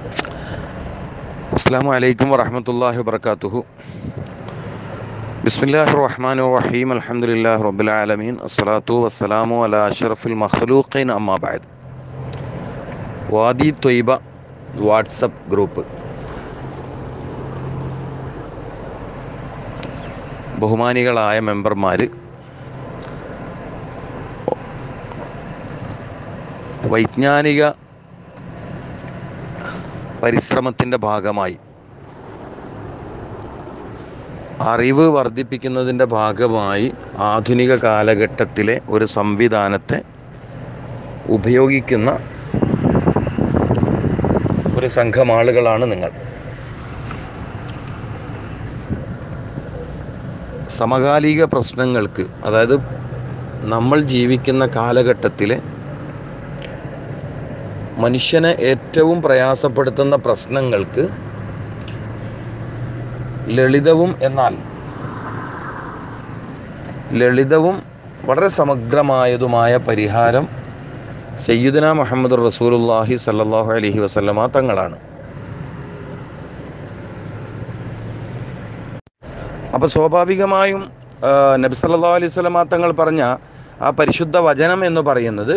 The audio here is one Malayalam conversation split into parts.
അസ്സാം വലൈക്കും വറഹമത്തല്ലാഹി വബർക്കാത്തുഹു ബിസ്മില്ലാഹി റഹ്മാൻ റഹീം അലഹമുല്ലാ റബുലാലമീൻ അസ്സലാത്തു വസ്സലാമു അല അഷറഫുൽ മഖ്ലൂഖീൻ അമ്മാബാദ് വാദി ത്വയ്ബ വാട്സപ്പ് ഗ്രൂപ്പ് ബഹുമാനികളായ മെമ്പർമാർ വൈജ്ഞാനിക പരിശ്രമത്തിൻ്റെ ഭാഗമായി അറിവ് വർദ്ധിപ്പിക്കുന്നതിൻ്റെ ഭാഗമായി ആധുനിക കാലഘട്ടത്തിലെ ഒരു സംവിധാനത്തെ ഉപയോഗിക്കുന്ന ഒരു സംഘം ആളുകളാണ് നിങ്ങൾ സമകാലിക പ്രശ്നങ്ങൾക്ക് അതായത് നമ്മൾ ജീവിക്കുന്ന കാലഘട്ടത്തിലെ മനുഷ്യനെ ഏറ്റവും പ്രയാസപ്പെടുത്തുന്ന പ്രശ്നങ്ങൾക്ക് ലളിതവും എന്നാൽ ലളിതവും വളരെ സമഗ്രമായതുമായ പരിഹാരം സയ്യിദന മുഹമ്മദ് റസൂലുല്ലാഹി സല്ലാഹു അലഹി വസല്ലമ തങ്ങളാണ് അപ്പോൾ സ്വാഭാവികമായും നബി സല്ലാ അലൈഹി സ്വലമ തങ്ങൾ പറഞ്ഞ ആ പരിശുദ്ധ വചനം എന്ന് പറയുന്നത്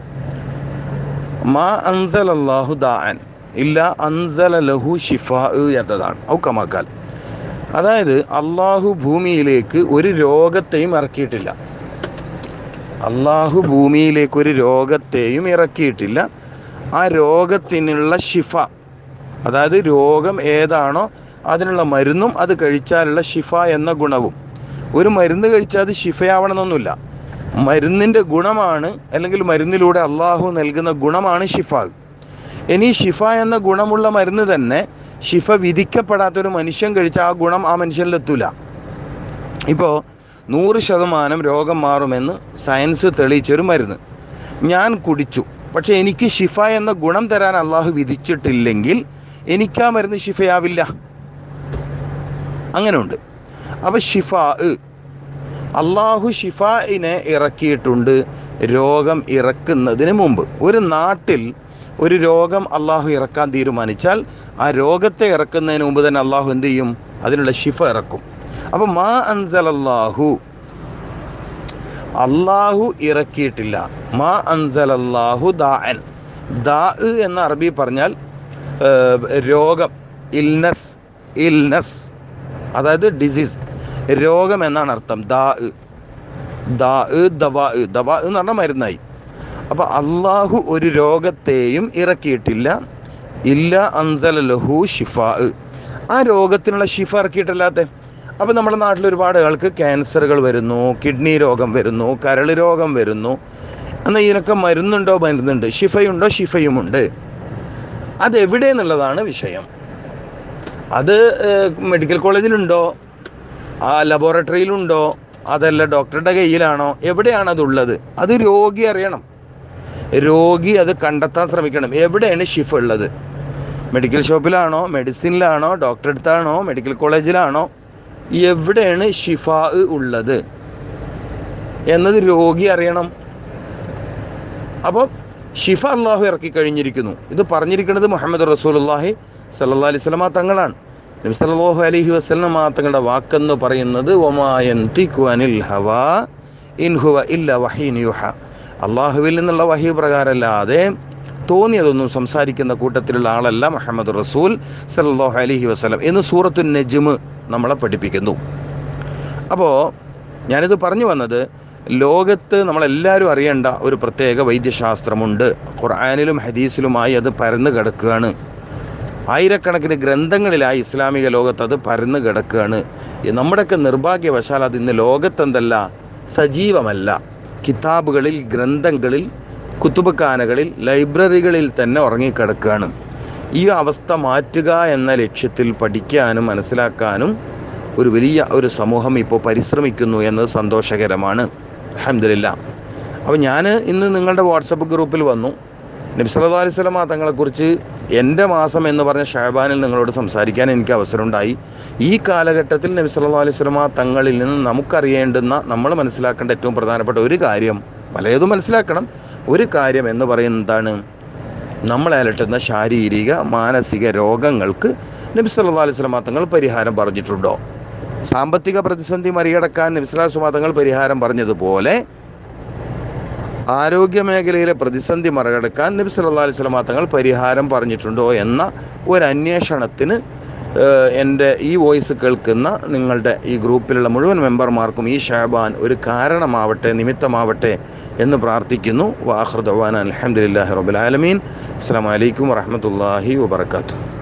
മാ അൻസൽ അള്ളാഹു ദാൻ ഇല്ല അൻസല ലഹു ഷിഫാ എന്നതാണ് ഔ കമാക്കാൽ അതായത് അള്ളാഹു ഭൂമിയിലേക്ക് ഒരു രോഗത്തെയും ഇറക്കിയിട്ടില്ല അള്ളാഹു ഭൂമിയിലേക്ക് ഒരു രോഗത്തെയും ഇറക്കിയിട്ടില്ല ആ രോഗത്തിനുള്ള ഷിഫ അതായത് രോഗം ഏതാണോ അതിനുള്ള മരുന്നും അത് കഴിച്ചാലുള്ള ഷിഫ എന്ന ഗുണവും ഒരു മരുന്ന് കഴിച്ചാൽ അത് ഷിഫയാവണമെന്നൊന്നുമില്ല മരുന്നിൻ്റെ ഗുണമാണ് അല്ലെങ്കിൽ മരുന്നിലൂടെ അള്ളാഹു നൽകുന്ന ഗുണമാണ് ഷിഫ ഇനി ഷിഫ എന്ന ഗുണമുള്ള മരുന്ന് തന്നെ ഷിഫ വിധിക്കപ്പെടാത്തൊരു മനുഷ്യൻ കഴിച്ച ആ ഗുണം ആ മനുഷ്യനിലെത്തൂല ഇപ്പോൾ നൂറ് ശതമാനം രോഗം മാറുമെന്ന് സയൻസ് തെളിയിച്ചൊരു മരുന്ന് ഞാൻ കുടിച്ചു പക്ഷെ എനിക്ക് ഷിഫ എന്ന ഗുണം തരാൻ അള്ളാഹു വിധിച്ചിട്ടില്ലെങ്കിൽ എനിക്ക് ആ മരുന്ന് ഷിഫയാവില്ല അങ്ങനെ ഉണ്ട് അപ്പോൾ ഷിഫ അള്ളാഹു ഷിഫായിനെ ഇറക്കിയിട്ടുണ്ട് രോഗം ഇറക്കുന്നതിന് മുമ്പ് ഒരു നാട്ടിൽ ഒരു രോഗം അള്ളാഹു ഇറക്കാൻ തീരുമാനിച്ചാൽ ആ രോഗത്തെ ഇറക്കുന്നതിന് മുമ്പ് തന്നെ അള്ളാഹു എന്ത് ചെയ്യും അതിനുള്ള ഷിഫ ഇറക്കും അപ്പം മാ അൻസൽ അള്ളാഹു അള്ളാഹു ഇറക്കിയിട്ടില്ല മാ അൻസൽ അള്ളാഹു ദാൻ ദാ എന്ന അറബി പറഞ്ഞാൽ രോഗം ഇൽനസ് ഇൽനസ് അതായത് ഡിസീസ് രോഗം എന്നാണ് അർത്ഥം ദാ ദാ ദവാ ദവാ എന്ന് പറഞ്ഞാൽ മരുന്നായി അപ്പോൾ അള്ളാഹു ഒരു രോഗത്തെയും ഇറക്കിയിട്ടില്ല ഇല്ല അൻസല ലഹു ഷിഫ ആ രോഗത്തിനുള്ള ഷിഫ ഇറക്കിയിട്ടില്ലാത്ത അപ്പോൾ നമ്മുടെ നാട്ടിൽ ഒരുപാട് ആൾക്ക് ക്യാൻസറുകൾ വരുന്നു കിഡ്നി രോഗം വരുന്നു കരൾ രോഗം വരുന്നു എന്നാൽ ഇതിനൊക്കെ മരുന്നുണ്ടോ മരുന്നുണ്ട് ഷിഫയുണ്ടോ ഷിഫയുമുണ്ട് അതെവിടെ എന്നുള്ളതാണ് വിഷയം അത് മെഡിക്കൽ കോളേജിലുണ്ടോ ആ ലബോറട്ടറിയിലുണ്ടോ അതല്ല ഡോക്ടറുടെ കയ്യിലാണോ എവിടെയാണ് അതുള്ളത് അത് രോഗി അറിയണം രോഗി അത് കണ്ടെത്താൻ ശ്രമിക്കണം എവിടെയാണ് ഷിഫ ഉള്ളത് മെഡിക്കൽ ഷോപ്പിലാണോ മെഡിസിനിലാണോ ഡോക്ടറെ അടുത്താണോ മെഡിക്കൽ കോളേജിലാണോ എവിടെയാണ് ഷിഫ ഉള്ളത് എന്നത് രോഗി അറിയണം അപ്പോൾ ഷിഫ അള്ളാഹു ഇറക്കി കഴിഞ്ഞിരിക്കുന്നു ഇത് പറഞ്ഞിരിക്കുന്നത് മുഹമ്മദ് റസൂലുല്ലാഹി സല്ലാ അലൈഹി സ്വലമ തങ്ങളാണ് നബി സല്ലല്ലാഹു അലൈഹി വസല്ലമ തങ്ങളുടെ വാക്കെന്ന് പറയുന്നത് ഒമായൻ തിക്കുഅനിൽ ഹവാ ഇൻഹുവ ഇല്ല വഹീൻ യുഹ അള്ളാഹുവിൽ നിന്നുള്ള വഹി പ്രകാരമല്ലാതെ തോന്നിയതൊന്നും സംസാരിക്കുന്ന കൂട്ടത്തിലുള്ള ആളല്ല മുഹമ്മദ് റസൂൽ സല്ലല്ലാഹു അലൈഹി വസല്ലം എന്ന് സൂറത്തു നജ്മ് നമ്മളെ പഠിപ്പിക്കുന്നു അപ്പോൾ ഞാനിത് പറഞ്ഞു വന്നത് ലോകത്ത് നമ്മളെല്ലാവരും അറിയേണ്ട ഒരു പ്രത്യേക വൈദ്യശാസ്ത്രമുണ്ട് ഖുർആാനിലും ഹദീസിലുമായി അത് പരന്നു കിടക്കുകയാണ് ആയിരക്കണക്കിന് ഗ്രന്ഥങ്ങളിലായി ഇസ്ലാമിക ലോകത്ത് അത് പരന്നു കിടക്കുകയാണ് നമ്മുടെയൊക്കെ നിർഭാഗ്യവശാൽ അത് ഇന്ന് ലോകത്തെന്തല്ല സജീവമല്ല കിതാബുകളിൽ ഗ്രന്ഥങ്ങളിൽ കുത്തുബക്കാനകളിൽ ലൈബ്രറികളിൽ തന്നെ ഉറങ്ങിക്കിടക്കുകയാണ് ഈ അവസ്ഥ മാറ്റുക എന്ന ലക്ഷ്യത്തിൽ പഠിക്കാനും മനസ്സിലാക്കാനും ഒരു വലിയ ഒരു സമൂഹം ഇപ്പോൾ പരിശ്രമിക്കുന്നു എന്നത് സന്തോഷകരമാണ് അഹമ്മദില്ല അപ്പോൾ ഞാൻ ഇന്ന് നിങ്ങളുടെ വാട്സപ്പ് ഗ്രൂപ്പിൽ വന്നു നബി സല്ലല്ലാഹു അലൈഹി വസല്ലമ തങ്ങളെക്കുറിച്ച് എൻ്റെ മാസം എന്ന് പറഞ്ഞ ഷഹബാനിൽ നിങ്ങളോട് സംസാരിക്കാൻ എനിക്ക് അവസരമുണ്ടായി ഈ കാലഘട്ടത്തിൽ നബി സല്ലല്ലാഹു അലൈഹി വസല്ലമ തങ്ങളിൽ നിന്ന് നമുക്കറിയേണ്ടുന്ന നമ്മൾ മനസ്സിലാക്കേണ്ട ഏറ്റവും പ്രധാനപ്പെട്ട ഒരു കാര്യം പലതും മനസ്സിലാക്കണം ഒരു കാര്യം എന്ന് പറയുന്നത് എന്താണ് നമ്മളെ അലട്ടുന്ന ശാരീരിക മാനസിക രോഗങ്ങൾക്ക് നബി സല്ലല്ലാഹു അലൈഹി വസല്ലം തങ്ങൾ പരിഹാരം പറഞ്ഞിട്ടുണ്ടോ സാമ്പത്തിക പ്രതിസന്ധി മറികടക്കാൻ നബി സല്ലല്ലാഹു അലൈഹി വസല്ലം തങ്ങൾ പരിഹാരം പറഞ്ഞതുപോലെ ആരോഗ്യ മേഖലയിലെ പ്രതിസന്ധി മറികടക്കാൻ നബി സല്ലല്ലാഹു അലൈഹി വസല്ലം തങ്ങൾ പരിഹാരം പറഞ്ഞിട്ടുണ്ടോ എന്ന ഒരു അന്വേഷണത്തിന് ഏഹ്, എൻ്റെ ഈ വോയിസ് കേൾക്കുന്ന നിങ്ങളുടെ ഈ ഗ്രൂപ്പിലുള്ള മുഴുവൻ മെമ്പർമാർക്കും ഈ ഷാബാൻ ഒരു കാരണമാവട്ടെ നിമിത്തമാവട്ടെ എന്ന് പ്രാർത്ഥിക്കുന്നു വാഹൃദവാൻ അലഹമുല്ലാഹി റബുലാലമീൻ അസ്സാം വലൈക്കും വറഹമത്തല്ലാഹി വബർക്കാത്തു